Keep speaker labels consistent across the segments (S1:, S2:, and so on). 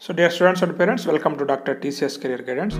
S1: So, dear students and parents, welcome to Dr. TCS Career Guidance.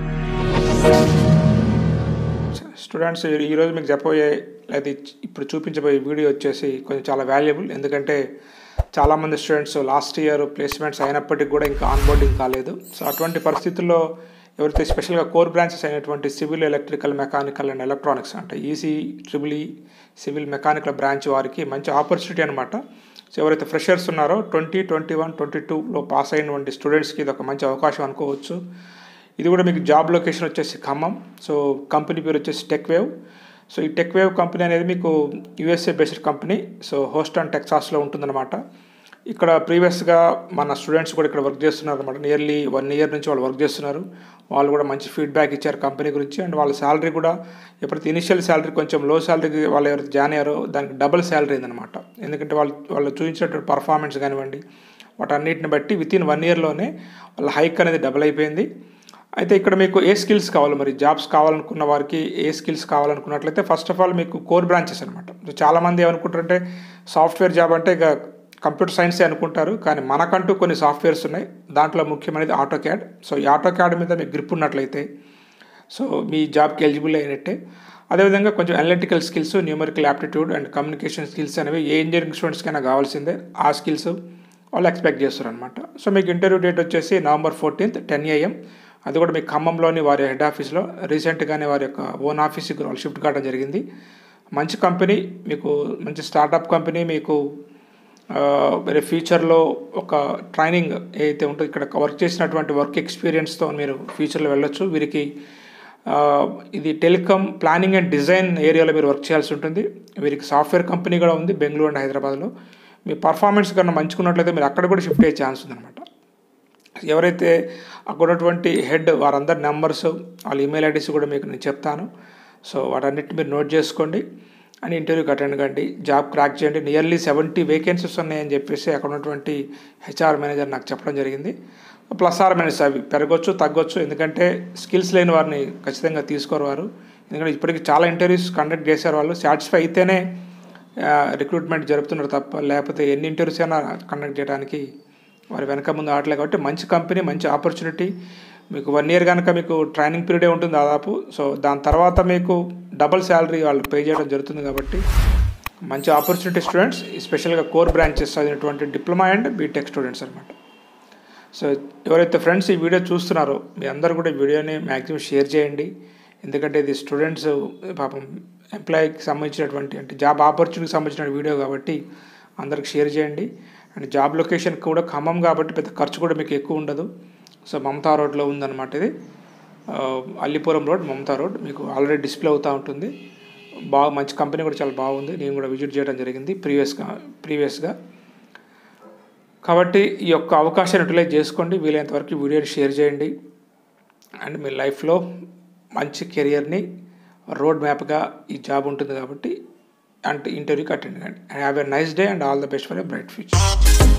S1: Students ఈరోజు మీకు చెప్పబోయే లేదా ఇప్పుడు చూపించబోయే వీడియో వచ్చేసి కొంచెం చాలా వాల్యుబుల్ ఎందుకంటే చాలామంది స్టూడెంట్స్ లాస్ట్ ఇయర్ ప్లేస్మెంట్స్ అయినప్పటికీ కూడా ఇంకా ఆన్బోర్డింగ్ కాలేదు సో అటువంటి పరిస్థితుల్లో ఎవరైతే స్పెషల్గా కోర్ బ్రాంచెస్ అయినటువంటి civil electrical mechanical and electronics అంటే EC triple E civil mechanical branch వారికి మంచి ఆపర్చునిటీ అనమాట సో ఎవరైతే ఫ్రెషర్స్ ఉన్నారో ట్వంటీ ట్వంటీ వన్ ట్వంటీ టూలో పాస్ అయినటువంటి స్టూడెంట్స్కి ఇది ఒక మంచి అవకాశం అనుకోవచ్చు ఇది కూడా మీకు జాబ్ లొకేషన్ వచ్చేసి ఖమ్మం సో కంపెనీ పేరు వచ్చేసి టెక్ వేవ్ సో ఈ టెక్ వేవ్ కంపెనీ అనేది మీకు USA based company so host and టెక్సాస్లో ఉంటుందన్నమాట ఇక్కడ ప్రీవియస్గా మన స్టూడెంట్స్ కూడా ఇక్కడ వర్క్ చేస్తున్నారు అనమాట నియర్లీ వన్ ఇయర్ నుంచి వాళ్ళు వర్క్ చేస్తున్నారు వాళ్ళు కూడా మంచి ఫీడ్బ్యాక్ ఇచ్చారు కంపెనీ గురించి అండ్ వాళ్ళ శాలరీ కూడా ఎప్పుడైతే ఇనిషియల్ శాలరీ కొంచెం లో శాలరీకి వాళ్ళు ఎవరైతే జాయిన్ అయ్యారో దానికి డబుల్ శాలరీ అయిందనమాట ఎందుకంటే వాళ్ళు వాళ్ళు చూపించినటువంటి పర్ఫార్మెన్స్ కానివ్వండి వాటన్నిటిని బట్టి విత్ ఇన్ వన్ ఇయర్లోనే వాళ్ళ హైక్ అనేది డబుల్ అయిపోయింది అయితే ఇక్కడ మీకు ఏ స్కిల్స్ కావాలి మరి జాబ్స్ కావాలనుకున్న వారికి ఏ స్కిల్స్ కావాలనుకున్నట్లయితే ఫస్ట్ ఆఫ్ ఆల్ మీకు కోర్ బ్రాంచెస్ అనమాట చాలామంది ఏమనుకుంటారంటే సాఫ్ట్వేర్ జాబ్ అంటే ఇక కంప్యూటర్ సైన్సే అనుకుంటారు కానీ మనకంటూ కొన్ని సాఫ్ట్వేర్స్ ఉన్నాయి దాంట్లో ముఖ్యమైనది ఆటో క్యాడ్ సో ఈ ఆటో క్యాడ్ మీద మీకు గ్రిప్ ఉన్నట్లయితే సో మీ జాబ్కి ఎలిజిబుల్ అయినట్టే అదేవిధంగా కొంచెం analytical skills numerical aptitude and communication skills అనేవి ఏ ఇంజనీరింగ్ స్టూడెంట్స్కైనా కావాల్సిందే ఆ స్కిల్స్ వాళ్ళు ఎక్స్పెక్ట్ చేస్తారు అనమాట సో మీకు ఇంటర్వ్యూ డేట్ వచ్చేసి నవంబర్ ఫోర్టీన్త్ టెన్ ఏఎం అది కూడా మీ ఖమ్మంలోని వారి హెడ్ ఆఫీస్లో రీసెంట్గానే వారి యొక్క ఓన్ ఆఫీస్కి వాళ్ళు షిఫ్ట్ కావడం జరిగింది మంచి కంపెనీ మీకు మంచి స్టార్టప్ కంపెనీ మీకు వేరే ఫ్యూచర్లో ఒక ట్రైనింగ్ ఏదైతే ఉంటుందో ఇక్కడ వర్క్ చేసినటువంటి వర్క్ ఎక్స్పీరియన్స్తో మీరు ఫ్యూచర్లో వెళ్ళొచ్చు వీరికి ఇది టెలికామ్ ప్లానింగ్ అండ్ డిజైన్ ఏరియాలో మీరు వర్క్ చేయాల్సి ఉంటుంది వీరికి సాఫ్ట్వేర్ కంపెనీ కూడా ఉంది బెంగళూరు అండ్ హైదరాబాద్లో మీ పర్ఫార్మెన్స్ కన్నా మంచుకున్నట్లయితే మీరు అక్కడ కూడా షిఫ్ట్ అయ్యే ఛాన్స్ ఉందన్నమాట ఎవరైతే అక్కడ ఉన్నటువంటి హెడ్ వారందరి నెంబర్స్ వాళ్ళ ఈమెయిల్ ఐడీస్ కూడా మీకు నేను చెప్తాను సో వాటన్నిటిని మీరు నోట్ చేసుకోండి అని ఇంటర్వ్యూకి అటెండ్ కండి జాబ్ క్రాక్ చేయండి నియర్లీ సెవెంటీ వేకెన్సీస్ ఉన్నాయని చెప్పేసి అక్కడ ఉన్నటువంటి హెచ్ఆర్ మేనేజర్ నాకు చెప్పడం జరిగింది ప్లస్ ఆర్ మైనస్ అవి పెరగొచ్చు తగ్గొచ్చు ఎందుకంటే స్కిల్స్ లేని వారిని ఖచ్చితంగా తీసుకోరు వారు ఎందుకంటే ఇప్పటికి చాలా ఇంటర్వ్యూస్ కండక్ట్ చేశారు వాళ్ళు సాటిస్ఫై అయితేనే రిక్రూట్మెంట్ జరుపుతున్నారు తప్ప లేకపోతే ఎన్ని ఇంటర్వ్యూస్ అయినా కండక్ట్ చేయడానికి వారి వెనక ముందు ఆటలే కాబట్టి మంచి కంపెనీ మంచి ఆపర్చునిటీ మీకు వన్ ఇయర్ కనుక మీకు ట్రైనింగ్ పీరియడే ఉంటుంది దాదాపు సో దాని తర్వాత మీకు డబల్ శాలరీ వాళ్ళు పే చేయడం జరుగుతుంది కాబట్టి మంచి ఆపర్చునిటీ స్టూడెంట్స్ స్పెషల్గా కోర్ బ్రాంచెస్ చదివినటువంటి డిప్లొమా అండ్ బీటెక్ స్టూడెంట్స్ అనమాట సో ఎవరైతే ఫ్రెండ్స్ ఈ వీడియో చూస్తున్నారో మీ అందరూ కూడా ఈ వీడియోని మ్యాక్సిమం షేర్ చేయండి ఎందుకంటే ఇది స్టూడెంట్స్ పాపం ఎంప్లాయీకి సంబంధించినటువంటి అంటే జాబ్ ఆపర్చునిటీకి సంబంధించిన వీడియో కాబట్టి అందరికి షేర్ చేయండి అండ్ జాబ్ లొకేషన్ కూడా ఖమ్మం కాబట్టి పెద్ద ఖర్చు కూడా మీకు ఎక్కువ ఉండదు సో మమతా రోడ్లో ఉందన్నమాట ఇది అల్లిపురం రోడ్ మమతా రోడ్ మీకు ఆల్రెడీ డిస్ప్లే అవుతూ ఉంటుంది బాగా మంచి కంపెనీ కూడా చాలా బాగుంది నేను కూడా విజిట్ చేయడం జరిగింది ప్రీవియస్గా ప్రీవియస్గా కాబట్టి ఈ యొక్క అవకాశాన్ని యూటిలైజ్ చేసుకోండి వీలైనంత వరకు వీడియోని షేర్ చేయండి అండ్ మీ లైఫ్లో మంచి కెరియర్ని రోడ్ మ్యాప్గా ఈ జాబ్ ఉంటుంది కాబట్టి అంటే ఇంటర్వ్యూకి అటెండ్ కండి have a nice day and all the best for a bright future